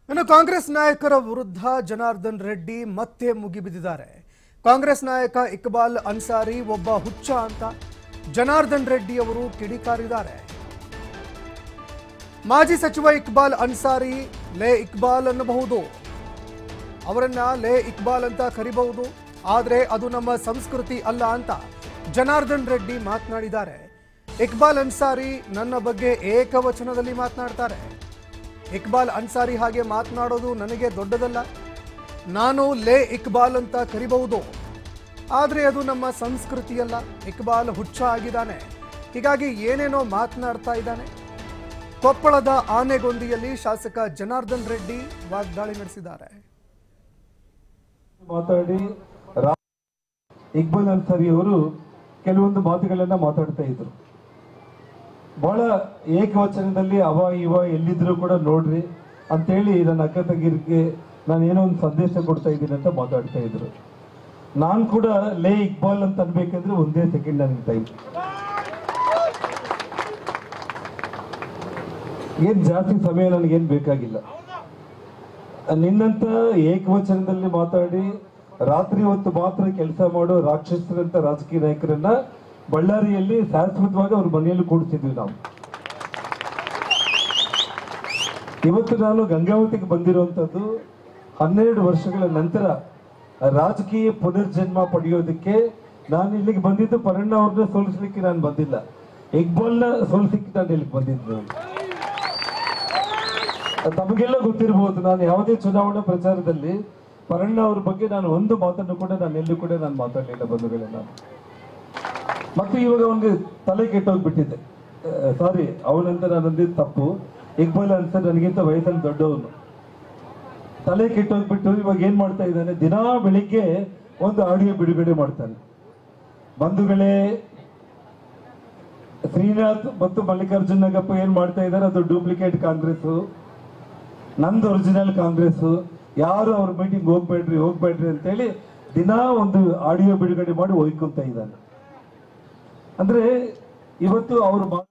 ಇನ್ನು ಕಾಂಗ್ರೆಸ್ ನಾಯಕರ ವಿರುದ್ಧ ಜನಾರ್ದನ್ ರೆಡ್ಡಿ ಮತ್ತೆ ಮುಗಿಬಿದ್ದಿದ್ದಾರೆ ಕಾಂಗ್ರೆಸ್ ನಾಯಕ ಇಕ್ಬಾಲ್ ಅನ್ಸಾರಿ ಒಬ್ಬ ಹುಚ್ಚ ಅಂತ ಜನಾರ್ದನ್ ರೆಡ್ಡಿ ಅವರು ಕಿಡಿಕಾರಿದ್ದಾರೆ ಮಾಜಿ ಸಚಿವ ಇಕ್ಬಾಲ್ ಅನ್ಸಾರಿ ಲೇ ಇಕ್ಬಾಲ್ ಅನ್ನಬಹುದು ಅವರನ್ನ ಲೇ ಇಕ್ಬಾಲ್ ಅಂತ ಕರಿಬಹುದು ಆದರೆ ಅದು ನಮ್ಮ ಸಂಸ್ಕೃತಿ ಅಲ್ಲ ಅಂತ ಜನಾರ್ದನ್ ರೆಡ್ಡಿ ಮಾತನಾಡಿದ್ದಾರೆ ಇಕ್ಬಾಲ್ ಅನ್ಸಾರಿ ನನ್ನ ಬಗ್ಗೆ ಏಕವಚನದಲ್ಲಿ ಮಾತನಾಡ್ತಾರೆ ಇಕ್ಬಾಲ್ ಅನ್ಸಾರಿ ಹಾಗೆ ಮಾತನಾಡೋದು ನನಗೆ ದೊಡ್ಡದಲ್ಲ ನಾನು ಲೇ ಇಕ್ಬಾಲ್ ಅಂತ ಕರಿಬಹುದು ಆದರೆ ಅದು ನಮ್ಮ ಸಂಸ್ಕೃತಿಯಲ್ಲ ಇಕ್ಬಾಲ್ ಹುಚ್ಚ ಆಗಿದ್ದಾನೆ ಹೀಗಾಗಿ ಏನೇನೋ ಮಾತನಾಡ್ತಾ ಇದ್ದಾನೆ ಕೊಪ್ಪಳದ ಆನೆಗೊಂದಿಯಲ್ಲಿ ಶಾಸಕ ಜನಾರ್ದನ್ ರೆಡ್ಡಿ ವಾಗ್ದಾಳಿ ನಡೆಸಿದ್ದಾರೆ ಮಾತಾಡಿ ರಾ- ಇಕ್ಬಾಲ್ ಅನ್ಸಾರಿ ಅವರು ಕೆಲವೊಂದು ಮಾತುಗಳನ್ನ ಮಾತಾಡ್ತಾ ಇದ್ರು ಬಹಳ ಏಕವಚನದಲ್ಲಿ ಅವ ಇವ ಎಲ್ಲಿದ್ರು ಕೂಡ ನೋಡ್ರಿ ಅಂತೇಳಿ ನನ್ನ ಅಕ್ಕ ತಂಗಿರಿಗೆ ನಾನು ಏನೋ ಒಂದು ಸಂದೇಶ ಕೊಡ್ತಾ ಇದ್ದೀನಿ ಅಂತ ಮಾತಾಡ್ತಾ ಇದ್ರು ನಾನ್ ಕೂಡ ಲೇ ಇಕ್ಬಾಲ್ ಅಂತ ಅನ್ಬೇಕಂದ್ರೆ ಒಂದೇ ಸೆಕೆಂಡ್ ನನಗೆ ಟೈಮ್ ಏನ್ ಜಾಸ್ತಿ ಸಮಯ ನನಗೇನ್ ಬೇಕಾಗಿಲ್ಲ ನಿನ್ನಂತ ಏಕವಚನದಲ್ಲಿ ಮಾತಾಡಿ ರಾತ್ರಿ ಹೊತ್ತು ಮಾತ್ರ ಕೆಲಸ ಮಾಡೋ ರಾಕ್ಷಸರಂತ ರಾಜಕೀಯ ನಾಯಕರನ್ನ ಬಳ್ಳಾರಿಯಲ್ಲಿ ಶಾಶ್ವತವಾಗಿ ಅವ್ರ ಮನೆಯಲ್ಲಿ ಕೂಡಿಸಿದ್ವಿ ನಾವು ಇವತ್ತು ನಾನು ಗಂಗಾವತಿಗೆ ಬಂದಿರುವಂತದ್ದು ಹನ್ನೆರಡು ವರ್ಷಗಳ ನಂತರ ರಾಜಕೀಯ ಪುನರ್ಜನ್ಮ ಪಡೆಯೋದಕ್ಕೆ ನಾನು ಇಲ್ಲಿಗೆ ಬಂದಿದ್ದು ಪರಣ್ಣ ಅವ್ರನ್ನ ಸೋಲಿಸ್ಲಿಕ್ಕೆ ನಾನು ಬಂದಿಲ್ಲ ಇಕ್ಬಾಲ್ನ ಸೋಲಿಸ್ಲಿಕ್ಕೆ ನಾನು ಇಲ್ಲಿಗೆ ಬಂದಿದ್ದು ನಾನು ತಮಗೆಲ್ಲ ಗೊತ್ತಿರಬಹುದು ನಾನು ಯಾವುದೇ ಚುನಾವಣಾ ಪ್ರಚಾರದಲ್ಲಿ ಪರಣ್ಣ ಅವ್ರ ಬಗ್ಗೆ ನಾನು ಒಂದು ಮಾತನ್ನು ಕೂಡ ನಾನು ಎಲ್ಲೂ ಕೂಡ ನಾನು ಮಾತಾಡಲಿಲ್ಲ ಬಂಧುಗಳೇ ನಾನು ಮತ್ತು ಇವಾಗ ಅವನಿಗೆ ತಲೆ ಕೆಟ್ಟೋಗ್ಬಿಟ್ಟಿದೆ ಸಾರಿ ಅವನಂತ ನಾನು ಅಂದಿದ್ದು ತಪ್ಪು ಇಕ್ಬಾಲ್ ಅನ್ಸರ್ ನನಗಿಂತ ವಯಸ್ಸಲ್ಲಿ ದೊಡ್ಡವನು ತಲೆ ಕೆಟ್ಟೋಗ್ಬಿಟ್ಟು ಇವಾಗ ಏನ್ ಮಾಡ್ತಾ ಇದ್ದಾನೆ ದಿನಾ ಬೆಳಿಗ್ಗೆ ಒಂದು ಆಡಿಯೋ ಬಿಡುಗಡೆ ಮಾಡ್ತಾನೆ ಬಂಧುಗಳೇ ಶ್ರೀನಾಥ್ ಮತ್ತು ಮಲ್ಲಿಕಾರ್ಜುನ್ ನಾಗಪ್ಪ ಏನ್ ಮಾಡ್ತಾ ಇದ್ದಾರೆ ಅದು ಡೂಪ್ಲಿಕೇಟ್ ಕಾಂಗ್ರೆಸ್ ನಂದು ಒರಿಜಿನಲ್ ಕಾಂಗ್ರೆಸ್ ಯಾರು ಅವ್ರ ಮೀಟಿಂಗ್ ಹೋಗ್ಬೇಡ್ರಿ ಹೋಗ್ಬೇಡ್ರಿ ಅಂತೇಳಿ ದಿನಾ ಒಂದು ಆಡಿಯೋ ಬಿಡುಗಡೆ ಮಾಡಿ ಒಯ್ಕೊಂತ ಇದ್ದಾನೆ ಅಂದ್ರೆ ಇವತ್ತು ಅವರು